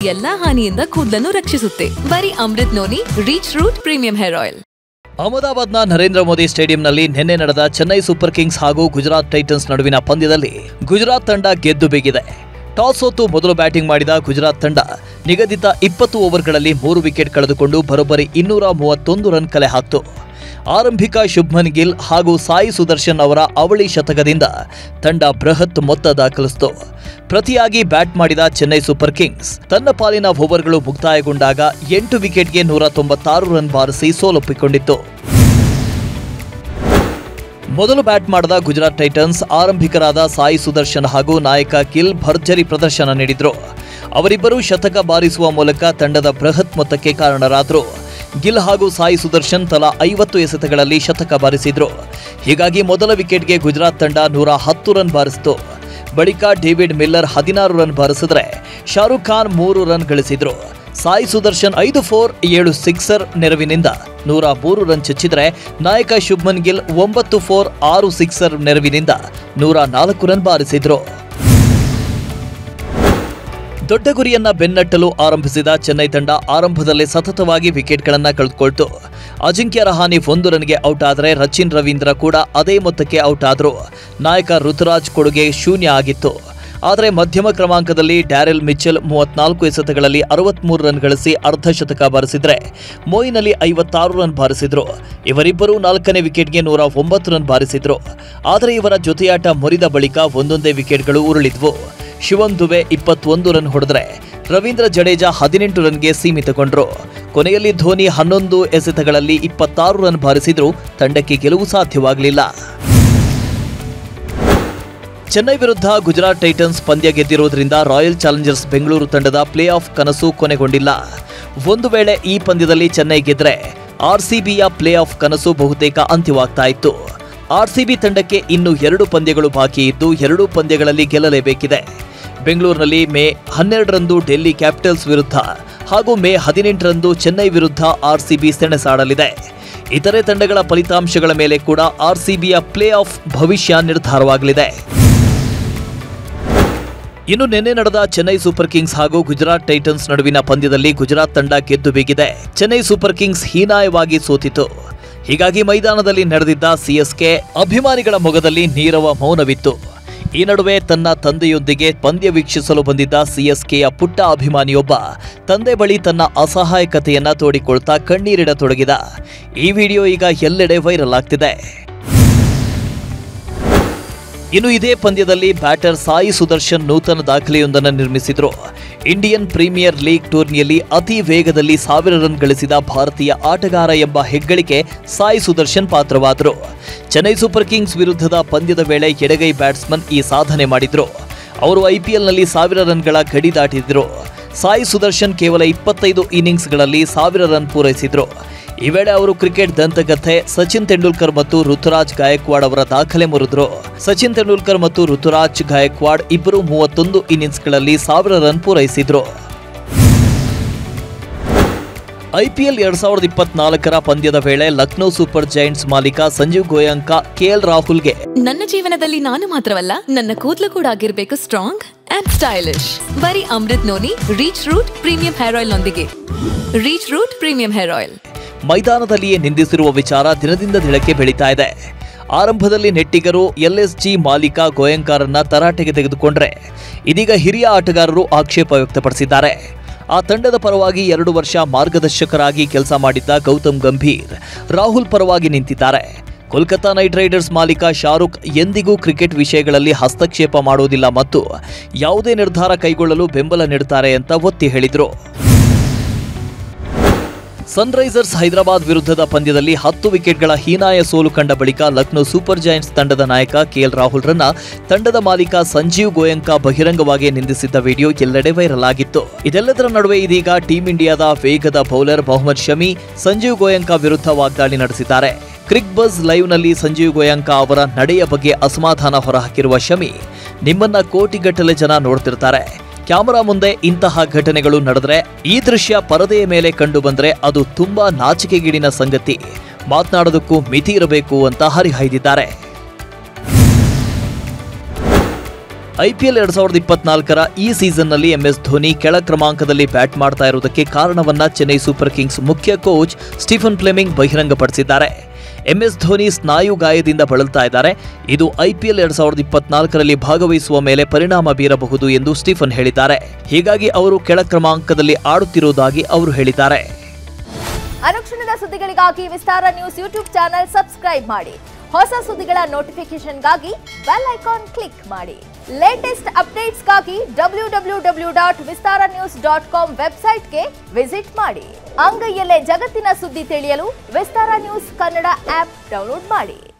ಎಲ್ಲಾ ಹಾನಿಯಿಂದ ಕೂದಲನ್ನು ರಕ್ಷಿಸುತ್ತೆ ಬರೀ Amrut Noni reach root premium hair oil ಅಹಮದಾಬಾದ್ನ ನರೇಂದ್ರ ಮೋದಿ ಸ್ಟೇಡಿಯಂನಲ್ಲಿ ನಿನ್ನೆ ನಡೆದ ಚೆನ್ನೈ ಸೂಪರ್ ಕಿಂಗ್ಸ್ ಹಾಗೂ ಗುಜರಾತ್ ಟೈಟನ್ಸ್ ನಡುವಿನ ಪಂದ್ಯದಲ್ಲಿ ಗುಜರಾತ್ ತಂಡ ಗೆದ್ದು ಬಿಗಿದೆ ಟಾಸ್ ಸೋತು ಮೊದಲು ಬ್ಯಾಟಿಂಗ್ ಮಾಡಿದ ಗುಜರಾತ್ ತಂಡ ನಿಗದಿತ ಇಪ್ಪತ್ತು ಓವರ್ಗಳಲ್ಲಿ ಮೂರು ವಿಕೆಟ್ ಕಳೆದುಕೊಂಡು ಬರೋಬ್ಬರಿ ಇನ್ನೂರ ಮೂವತ್ತೊಂದು ರನ್ ಕಲೆ ಹಾಕ್ತು ಆರಂಭಿಕ ಶುಭ್ಮನ್ ಗಿಲ್ ಹಾಗೂ ಸಾಯಿ ಸುದರ್ಶನ್ ಅವರ ಅವಳಿ ಶತಕದಿಂದ ತಂಡ ಬೃಹತ್ ಮೊತ್ತ ದಾಖಲಿಸಿತು ಪ್ರತಿಯಾಗಿ ಬ್ಯಾಟ್ ಮಾಡಿದ ಚೆನ್ನೈ ಸೂಪರ್ ಕಿಂಗ್ಸ್ ತನ್ನ ಪಾಲಿನ ಓವರ್ಗಳು ಮುಕ್ತಾಯಗೊಂಡಾಗ ಎಂಟು ವಿಕೆಟ್ಗೆ ನೂರ ತೊಂಬತ್ತಾರು ರನ್ ಬಾರಿಸಿ ಸೋಲೊಪ್ಪಿಕೊಂಡಿತ್ತು ಮೊದಲು ಬ್ಯಾಟ್ ಮಾಡಿದ ಗುಜರಾತ್ ಟೈಟನ್ಸ್ ಆರಂಭಿಕರಾದ ಸಾಯಿ ಸುದರ್ಶನ್ ಹಾಗೂ ನಾಯಕ ಗಿಲ್ ಭರ್ಜರಿ ಪ್ರದರ್ಶನ ನೀಡಿದ್ರು ಅವರಿಬ್ಬರು ಶತಕ ಬಾರಿಸುವ ಮೂಲಕ ತಂಡದ ಬೃಹತ್ ಮೊತ್ತಕ್ಕೆ ಕಾರಣರಾದರು ಗಿಲ್ ಹಾಗೂ ಸಾಯಿ ಸುದರ್ಶನ್ ತಲಾ ಐವತ್ತು ಎಸೆತಗಳಲ್ಲಿ ಶತಕ ಬಾರಿಸಿದ್ರು ಹೀಗಾಗಿ ಮೊದಲ ವಿಕೆಟ್ಗೆ ಗುಜರಾತ್ ತಂಡ ನೂರ ಹತ್ತು ರನ್ ಬಾರಿಸಿತು ಬಳಿಕ ಡೇವಿಡ್ ಮಿಲ್ಲರ್ ಹದಿನಾರು ರನ್ ಬಾರಿಸಿದ್ರೆ ಶಾರುಖ್ ಖಾನ್ ಮೂರು ರನ್ ಗಳಿಸಿದ್ರು ಸಾಯಿ ಸುದರ್ಶನ್ ಐದು ಫೋರ್ ಏಳು ಸಿಕ್ಸರ್ ನೆರವಿನಿಂದ ನೂರ ಮೂರು ರನ್ ಚಚ್ಚಿದ್ರೆ ನಾಯಕ ಶುಭ್ಮನ್ ಗಿಲ್ ಒಂಬತ್ತು ಫೋರ್ ಆರು ಸಿಕ್ಸರ್ ನೆರವಿನಿಂದ ನೂರ ನಾಲ್ಕು ರನ್ ಬಾರಿಸಿದ್ರು ದೊಡ್ಡ ಗುರಿಯನ್ನ ಬೆನ್ನಟ್ಟಲು ಆರಂಭಿಸಿದ ಚೆನ್ನೈ ತಂಡ ಆರಂಭದಲ್ಲೇ ಸತತವಾಗಿ ವಿಕೆಟ್ಗಳನ್ನ ಕಳೆದುಕೊಳ್ತು ಅಜಿಂಕ್ಯ ರಹಾನಿ ಒಂದು ರನ್ಗೆ ಔಟ್ ಆದರೆ ರಚಿನ್ ರವೀಂದ್ರ ಕೂಡ ಅದೇ ಮೊತ್ತಕ್ಕೆ ಔಟ್ ಆದ್ರು ನಾಯಕ ಋತುರಾಜ್ ಕೊಡುಗೆ ಶೂನ್ಯ ಆಗಿತ್ತು ಆದರೆ ಮಧ್ಯಮ ಕ್ರಮಾಂಕದಲ್ಲಿ ಡ್ಯಾರೆಲ್ ಮಿಚೆಲ್ ಮೂವತ್ನಾಲ್ಕು ಎಸೆತಗಳಲ್ಲಿ ಅರವತ್ಮೂರು ರನ್ ಗಳಿಸಿ ಅರ್ಧ ಶತಕ ಬಾರಿಸಿದ್ರೆ ಮೊಯಿನ್ ಅಲಿ ಐವತ್ತಾರು ರನ್ ಬಾರಿಸಿದ್ರು ಇವರಿಬ್ಬರು ನಾಲ್ಕನೇ ವಿಕೆಟ್ಗೆ ನೂರ ಒಂಬತ್ತು ರನ್ ಬಾರಿಸಿದ್ರು ಆದರೆ ಇವರ ಜೊತೆಯಾಟ ಮುರಿದ ಬಳಿಕ ಒಂದೊಂದೇ ವಿಕೆಟ್ಗಳು ಉರುಳಿದ್ವು ಶಿವಂ ದುಬೆ ಇಪ್ಪತ್ತೊಂದು ರನ್ ಹೊಡೆದ್ರೆ ರವೀಂದ್ರ ಜಡೇಜಾ ಹದಿನೆಂಟು ರನ್ಗೆ ಸೀಮಿತಗೊಂಡ್ರು ಕೊನೆಯಲ್ಲಿ ಧೋನಿ ಹನ್ನೊಂದು ಎಸೆತಗಳಲ್ಲಿ ಇಪ್ಪತ್ತಾರು ರನ್ ಬಾರಿಸಿದ್ರು ತಂಡಕ್ಕೆ ಗೆಲುವು ಸಾಧ್ಯವಾಗಲಿಲ್ಲ ಚೆನ್ನೈ ವಿರುದ್ಧ ಗುಜರಾತ್ ಟೈಟನ್ಸ್ ಪಂದ್ಯ ಗೆದ್ದಿರುವುದರಿಂದ ರಾಯಲ್ ಚಾಲೆಂಜರ್ಸ್ ಬೆಂಗಳೂರು ತಂಡದ ಪ್ಲೇ ಆಫ್ ಕನಸು ಕೊನೆಗೊಂಡಿಲ್ಲ ಒಂದು ವೇಳೆ ಈ ಪಂದ್ಯದಲ್ಲಿ ಚೆನ್ನೈ ಗೆದ್ರೆ ಆರ್ಸಿಬಿಯ ಪ್ಲೇ ಆಫ್ ಕನಸು ಬಹುತೇಕ ಅಂತ್ಯವಾಗ್ತಾ ಇತ್ತು ಆರ್ಸಿಬಿ ತಂಡಕ್ಕೆ ಇನ್ನು ಎರಡು ಪಂದ್ಯಗಳು ಬಾಕಿ ಇದ್ದು ಎರಡೂ ಪಂದ್ಯಗಳಲ್ಲಿ ಗೆಲ್ಲಲೇಬೇಕಿದೆ ಬೆಂಗಳೂರಿನಲ್ಲಿ ಮೇ ಹನ್ನೆರಡರಂದು ಡೆಲ್ಲಿ ಕ್ಯಾಪಿಟಲ್ಸ್ ವಿರುದ್ಧ ಹಾಗೂ ಮೇ ಹದಿನೆಂಟರಂದು ಚೆನ್ನೈ ವಿರುದ್ಧ ಆರ್ಸಿಬಿ ಸೆಣಸಾಡಲಿದೆ ಇತರೆ ತಂಡಗಳ ಫಲಿತಾಂಶಗಳ ಮೇಲೆ ಕೂಡ ಆರ್ಸಿಬಿಯ ಪ್ಲೇ ಆಫ್ ಭವಿಷ್ಯ ನಿರ್ಧಾರವಾಗಲಿದೆ ಇನ್ನು ನಿನ್ನೆ ನಡೆದ ಚೆನ್ನೈ ಸೂಪರ್ ಕಿಂಗ್ಸ್ ಹಾಗೂ ಗುಜರಾತ್ ಟೈಟನ್ಸ್ ನಡುವಿನ ಪಂದ್ಯದಲ್ಲಿ ಗುಜರಾತ್ ತಂಡ ಗೆದ್ದು ಬೀಗಿದೆ ಚೆನ್ನೈ ಸೂಪರ್ ಕಿಂಗ್ಸ್ ಹೀನಾಯವಾಗಿ ಸೋತಿತು ಹೀಗಾಗಿ ಮೈದಾನದಲ್ಲಿ ನಡೆದಿದ್ದ ಸಿಎಸ್ಕೆ ಅಭಿಮಾನಿಗಳ ಮೊಗದಲ್ಲಿ ನೀರವ ಮೌನವಿತ್ತು ಈ ನಡುವೆ ತನ್ನ ತಂದೆಯೊಂದಿಗೆ ಪಂದ್ಯ ವೀಕ್ಷಿಸಲು ಬಂದಿದ್ದ ಸಿಎಸ್ಕೆಯ ಪುಟ್ಟ ಅಭಿಮಾನಿಯೊಬ್ಬ ತಂದೆ ಬಳಿ ತನ್ನ ಅಸಹಾಯಕತೆಯನ್ನ ತೋಡಿಕೊಳ್ತಾ ಕಣ್ಣೀರಿಡತೊಡಗಿದ ಈ ವಿಡಿಯೋ ಈಗ ಎಲ್ಲೆಡೆ ವೈರಲ್ ಆಗ್ತಿದೆ ಇನ್ನು ಇದೇ ಪಂದ್ಯದಲ್ಲಿ ಬ್ಯಾಟರ್ ಸಾಯಿ ಸುದರ್ಶನ್ ನೂತನ ದಾಖಲೆಯೊಂದನ್ನು ನಿರ್ಮಿಸಿದ್ರು ಇಂಡಿಯನ್ ಪ್ರೀಮಿಯರ್ ಲೀಗ್ ಟೂರ್ನಿಯಲ್ಲಿ ಅತಿ ವೇಗದಲ್ಲಿ ಸಾವಿರ ರನ್ ಗಳಿಸಿದ ಭಾರತೀಯ ಆಟಗಾರ ಎಂಬ ಹೆಗ್ಗಳಿಕೆ ಸಾಯಿ ಸುದರ್ಶನ್ ಪಾತ್ರವಾದರು ಚೆನ್ನೈ ಸೂಪರ್ ಕಿಂಗ್ಸ್ ವಿರುದ್ಧದ ಪಂದ್ಯದ ವೇಳೆ ಎಡಗೈ ಬ್ಯಾಟ್ಸ್ಮನ್ ಈ ಸಾಧನೆ ಮಾಡಿದ್ರು ಅವರು ಐಪಿಎಲ್ನಲ್ಲಿ ಸಾವಿರ ರನ್ಗಳ ಗಡಿ ದಾಟಿದ್ರು ಸಾಯಿ ಸುದರ್ಶನ್ ಕೇವಲ ಇಪ್ಪತ್ತೈದು ಇನ್ನಿಂಗ್ಸ್ಗಳಲ್ಲಿ ಸಾವಿರ ರನ್ ಪೂರೈಸಿದ್ರು ಈ ವೇಳೆ ಅವರು ಕ್ರಿಕೆಟ್ ದಂತಕಥೆ ಸಚಿನ್ ತೆಂಡೂಲ್ಕರ್ ಮತ್ತು ಋತುರಾಜ್ ಗಾಯಕ್ವಾಡ್ ಅವರ ದಾಖಲೆ ಮುರಿದ್ರು ಸಚಿನ್ ತೆಂಡೂಲ್ಕರ್ ಮತ್ತು ಋತುರಾಜ್ ಗಾಯಕ್ವಾಡ್ ಇಬ್ಬರು ಮೂವತ್ತೊಂದು ಇನ್ನಿಂಗ್ಸ್ಗಳಲ್ಲಿ ಸಾವಿರ ರನ್ ಪೂರೈಸಿದ್ರು ಐಪಿಎಲ್ ಎರಡ್ ಸಾವಿರದ ಇಪ್ಪತ್ನಾಲ್ಕರ ಪಂದ್ಯದ ವೇಳೆ ಲಕ್ನೋ ಸೂಪರ್ ಜೈಂಟ್ಸ್ ಮಾಲೀಕ ಸಂಜೀವ್ ಗೋಯಂಕ ಕೆಎಲ್ ರಾಹುಲ್ಗೆ ನನ್ನ ಜೀವನದಲ್ಲಿ ನಾನು ಮಾತ್ರವಲ್ಲ ನನ್ನ ಕೂದಲು ಕೂಡ ಆಗಿರ್ಬೇಕು ಸ್ಟ್ರಾಂಗ್ ಅಂಡ್ ಸ್ಟೈಲಿಶ್ ಬರೀ Amrut Noni reach root premium hair oil ನೊಂದಿಗೆ reach root premium hair oil ಮೈದಾನದಲ್ಲಿಯೇ ನಿಂದಿಸಿರುವ ವಿಚಾರ ದಿನದಿಂದ ದಿನಕ್ಕೆ ಬೆಳೀತಾ ಇದೆ ಆರಂಭದಲ್ಲಿ ನೆಟ್ಟಿಗರು ಎಲ್ಎಸ್ಜಿ ಮಾಲೀಕ ಗೋಯಂಕಾರನ್ನ ತರಾಟೆಗೆ ತೆಗೆದುಕೊಂಡ್ರೆ ಇದೀಗ ಹಿರಿಯ ಆಟಗಾರರು ಆಕ್ಷೇಪ ವ್ಯಕ್ತಪಡಿಸಿದ್ದಾರೆ ಆ ತಂಡದ ಪರವಾಗಿ ಎರಡು ವರ್ಷ ಮಾರ್ಗದರ್ಶಕರಾಗಿ ಕೆಲಸ ಮಾಡಿದ್ದ ಗೌತಮ್ ಗಂಭೀರ್ ರಾಹುಲ್ ಪರವಾಗಿ ನಿಂತಿದ್ದಾರೆ ಕೋಲ್ಕತಾ ನೈಟ್ ರೈಡರ್ಸ್ ಮಾಲೀಕ ಶಾರುಖ್ ಎಂದಿಗೂ ಕ್ರಿಕೆಟ್ ವಿಷಯಗಳಲ್ಲಿ ಹಸ್ತಕ್ಷೇಪ ಮಾಡುವುದಿಲ್ಲ ಮತ್ತು ಯಾವುದೇ ನಿರ್ಧಾರ ಕೈಗೊಳ್ಳಲು ಬೆಂಬಲ ನೀಡುತ್ತಾರೆ ಅಂತ ಒತ್ತಿ ಹೇಳಿದರು ಸನ್ರೈಸರ್ಸ್ ಹೈದರಾಬಾದ್ ವಿರುದ್ಧದ ಪಂದ್ಯದಲ್ಲಿ ಹತ್ತು ವಿಕೆಟ್ಗಳ ಹೀನಾಯ ಸೋಲು ಕಂಡ ಬಳಿಕ ಲಕ್ನೋ ಸೂಪರ್ ಜೈಂಟ್ಸ್ ತಂಡದ ನಾಯಕ ಕೆಎಲ್ ರಾಹುಲ್ರನ್ನ ತಂಡದ ಮಾಲೀಕ ಸಂಜೀವ್ ಗೋಯಂಕ ಬಹಿರಂಗವಾಗಿ ನಿಂದಿಸಿದ್ದ ವಿಡಿಯೋ ಎಲ್ಲೆಡೆ ವೈರಲ್ ಆಗಿತ್ತು ಇದೆಲ್ಲದರ ನಡುವೆ ಇದೀಗ ಟೀಂ ಇಂಡಿಯಾದ ವೇಗದ ಬೌಲರ್ ಮೊಹಮ್ಮದ್ ಶಮಿ ಸಂಜೀವ್ ಗೋಯಂಕ ವಿರುದ್ಧ ವಾಗ್ದಾಳಿ ನಡೆಸಿದ್ದಾರೆ ಕ್ರಿಕ್ ಬಸ್ ಲೈವ್ನಲ್ಲಿ ಸಂಜೀವ್ ಗೋಯಂಕ ಅವರ ನಡೆಯ ಬಗ್ಗೆ ಅಸಮಾಧಾನ ಹೊರಹಾಕಿರುವ ಶಮಿ ನಿಮ್ಮನ್ನ ಕೋಟಿಗಟ್ಟಲೆ ಜನ ನೋಡ್ತಿರ್ತಾರೆ ಕ್ಯಾಮರಾ ಮುಂದೆ ಇಂತಹ ಘಟನೆಗಳು ನಡೆದ್ರೆ ಈ ದೃಶ್ಯ ಪರದೆಯ ಮೇಲೆ ಕಂಡು ಬಂದ್ರೆ ಅದು ತುಂಬಾ ನಾಚಿಕೆಗೀಡಿನ ಸಂಗತಿ ಮಾತನಾಡೋದಕ್ಕೂ ಮಿತಿ ಇರಬೇಕು ಅಂತ ಹರಿಹಾಯ್ದಿದ್ದಾರೆ ಐಪಿಎಲ್ ಎರಡ್ ಸಾವಿರದ ಇಪ್ಪತ್ನಾಲ್ಕರ ಈ ಸೀಸನ್ನಲ್ಲಿ ಎಂಎಸ್ ಧೋನಿ ಕೆಳ ಕ್ರಮಾಂಕದಲ್ಲಿ ಬ್ಯಾಟ್ ಮಾಡ್ತಾ ಇರುವುದಕ್ಕೆ ಕಾರಣವನ್ನ ಚೆನ್ನೈ ಸೂಪರ್ ಕಿಂಗ್ಸ್ ಮುಖ್ಯ ಕೋಚ್ ಸ್ಟೀಫನ್ ಫ್ಲೆಮಿಂಗ್ ಬಹಿರಂಗಪಡಿಸಿದ್ದಾರೆ ಎಂಎಸ್ ಧೋನಿ ಸ್ನಾಯು ಗಾಯದಿಂದ ಬಳಲ್ತಾ ಇದ್ದಾರೆ ಇದು ಐಪಿಎಲ್ ಎರಡ್ ಸಾವಿರದ ಇಪ್ಪತ್ನಾಲ್ಕರಲ್ಲಿ ಭಾಗವಹಿಸುವ ಮೇಲೆ ಪರಿಣಾಮ ಬೀರಬಹುದು ಎಂದು ಸ್ಟೀಫನ್ ಹೇಳಿದ್ದಾರೆ ಹೀಗಾಗಿ ಅವರು ಕೆಳ ಕ್ರಮಾಂಕದಲ್ಲಿ ಆಡುತ್ತಿರುವುದಾಗಿ ಅವರು ಹೇಳಿದ್ದಾರೆ ಅನುಕ್ಷಣದ ಸುದ್ದಿಗಳಿಗಾಗಿ Vistara news YouTube channel subscribe ಮಾಡಿ ಹೊಸ ಸುದ್ದಿಗಳ ನೋಟಿಫಿಕೇಶನ್ಗಾಗಿ ಬೆಲ್ ಐಕಾನ್ ಕ್ಲಿಕ್ ಮಾಡಿ ಲೇಟೆಸ್ಟ್ ಅಪ್ಡೇಟ್ಸ್ಗಾಗಿ W W W dot Vistara news dot com ವೆಬ್ಸೈಟ್ಗೆ ವಿಸಿಟ್ ಮಾಡಿ ಅಂಗೈಯಲ್ಲೇ ಜಗತ್ತಿನ ಸುದ್ದಿ ತಿಳಿಯಲು Vistara news Kannada app download ಮಾಡಿ